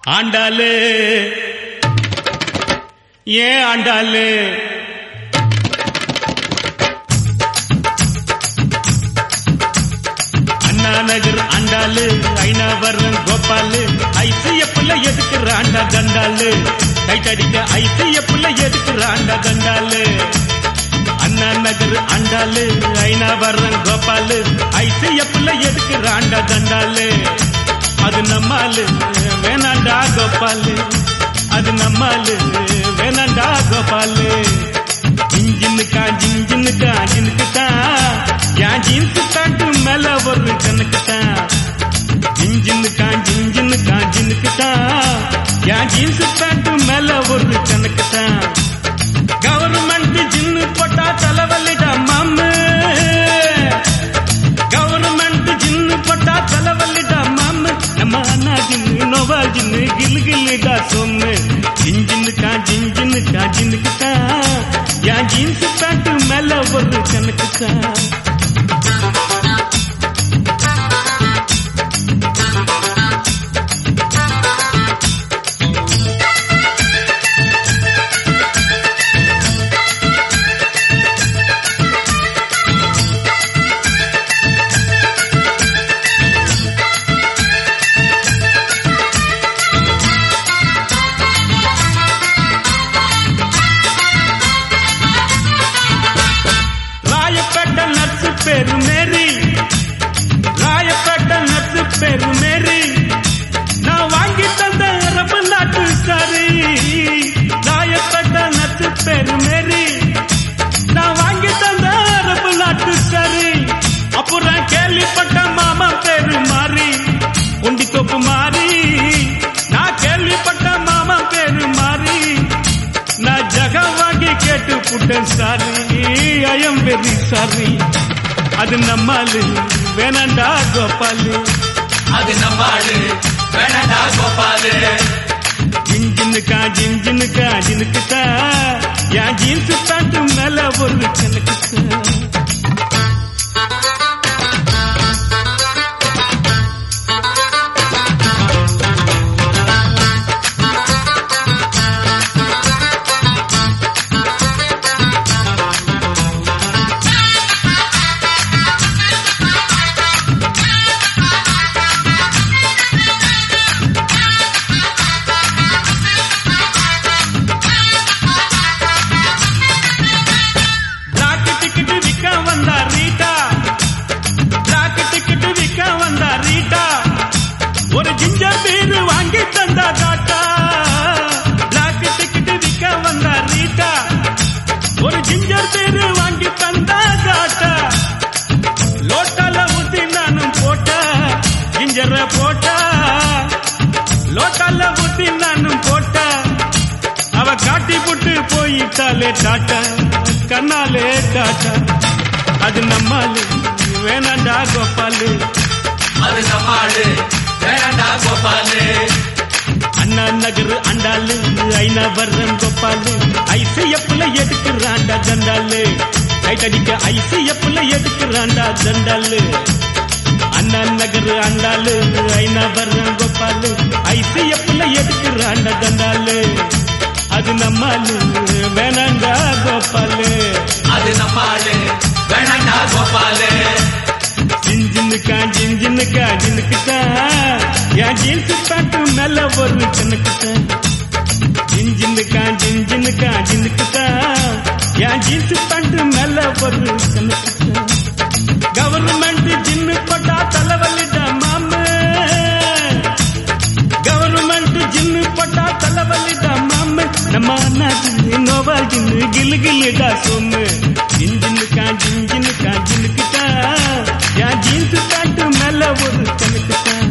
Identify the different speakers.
Speaker 1: ஆண்டாளு ஏன் ஆண்டாளு அண்ணா நகர் ஆண்டாளு ஐநாவரம் கோபாலு ஐசிஎஃப்ல எதுக்குறாண்டா தண்டாளு கைத்தடிக்க ஐசிஎஃப்ல எதுக்குறாண்டா தண்டாளு அண்ணா நகர் ஆண்டாளு ஐநாவரம் கோபாலு ஐசிஎஃப்ல எதுக்குறாண்டா தண்டாளு அது நம்மாலு வேணாண்டா கோபாலு அது நம்மாலு வேணாண்டா கோபாலு இன்ஜினுக்கா ஜின்ஜினுக்கா ஜினுக்கு தான் என் ஜீன்ஸ் பேண்ட் மேல ஒரு கணக்கு தான் இன்ஜினுக்கா ஜின்ஜினுக்கா ஜினுக்கு தான் என் ஜீன்ஸ் பேண்ட் மேல ஒரு கணக்கு தான் கவர்மெண்ட் ஜின்னு போட்டா தலைவலிடா மாமு கவர்மெண்ட் ஜின்னு போட்டா தலைவலிடா மாமு நம்ம அண்ணா ஜின்னு நோவா ஜின்னு கிலு கிலுடா சொம்மு ஜின்ஜினுக்கா ஜின்ஜினுக்கா ஜினுக்கு தான் என் ஜீன்ஸ் பேண்ட் மேல ஒரு கணக்கு தான் ராயப்பேட்ட நர்சு பேரு மேரி ராயப்பேட்ட நர்சு பேரு மேரி நான் வாங்கி தந்த ரப்ப நாட்டு சாரி ராயப்பேட்ட நர்சு பேரு மேரி நான் வாங்கி தந்த ரப்ப நாட்டு சாரி அப்புறம் கேள்விப்பட்ட மாமா பேரு மாறி உண்டி தொப்பு மாறி நான் கேள்விப்பட்ட மாமா பேரு மாறி நான் ஜகம் வாங்கி கேட்டு புட்டேன் சாரி ஐயம் வெரி சாரி அது நம்மாலு வேணாண்டா கோபாலு
Speaker 2: அது நம்மாடு வேணடா கோபாலு
Speaker 1: ஜின்ஜினுக்கா ஜின்ஜினுக்கா ஜினுக்குதா என் ஜீன்ஸ் பேண்ட் மேல ஒரு கணக்குதா பிளாக் டிக்கெட் விற்க வந்தா ரீட்டா பிளாக் டிக்கெட் விற்க வந்தா ரீட்டா ஒரு ஜிஞ்சர் பீர் வாங்கி தந்தா டாட்டா பிளாக் டிக்கெட் விற்க வந்தா ரீட்டா ஒரு ஜிஞ்சர் பீர் வாங்கி தந்தா டாட்டா லோட்டால ஊத்தி நானும் போட்ட ஜிஞ்சர போட்ட லோட்டால ஊத்தி நானும் போட்ட அவ காட்டி புட்டு போயிட்டாலே டாட்டா கண்ணாலே டாட்டா அது நம்மாலு வேணாண்டா கோபாலு
Speaker 2: அது நம்மாடு வேணடா கோபாலு
Speaker 1: அண்ணா நகர் அண்டாலு ஐநா வர்றன் கோபாலு ஐசிஎஃப்ல எடுக்கிறாண்டா தண்டாலு கைட்டடிக்க ஐசிஎஃப்ல எடுக்கிறாண்டா தண்டாலு அண்ணா நகர் அண்டாலு ஐநா வர்றன் கோபாலு ஐசிஎஃப்ல எடுக்கிறாண்டா தண்டாலு அது நம்மாலு வேணாண்டா கோபாலு
Speaker 2: அது நம்மாடு வேணடா கோபாலு
Speaker 1: ஜின்ஜினுக்கா ஜின்ஜினுக்கா ஜினுக்குதா என் ஜீன்ஸ் பேண்ட் மேல ஒரு கணக்குதா ஜின்ஜினுக்கா ஜின்ஜினுக்கா ஜினுக்குதா என் ஜீன்ஸ் பேண்ட் மேல ஒரு கணக்குதா கவர்மெண்ட் ஜின்னு போட்டா தலைவலிடா மாமு கவர்மெண்ட் ஜின்னு போட்டா தலைவலிடா மாமு நம்ம அண்ணா ஜின்னு நோவா ஜின்னு கிலு கிலுடா சொம்மு ஜின்ஜினுக்கா ஜின்ஜினுக்கா ஜினுக்குதா என் ஜீன்ஸ் பேண்ட் மேல ஒரு கணக்குதா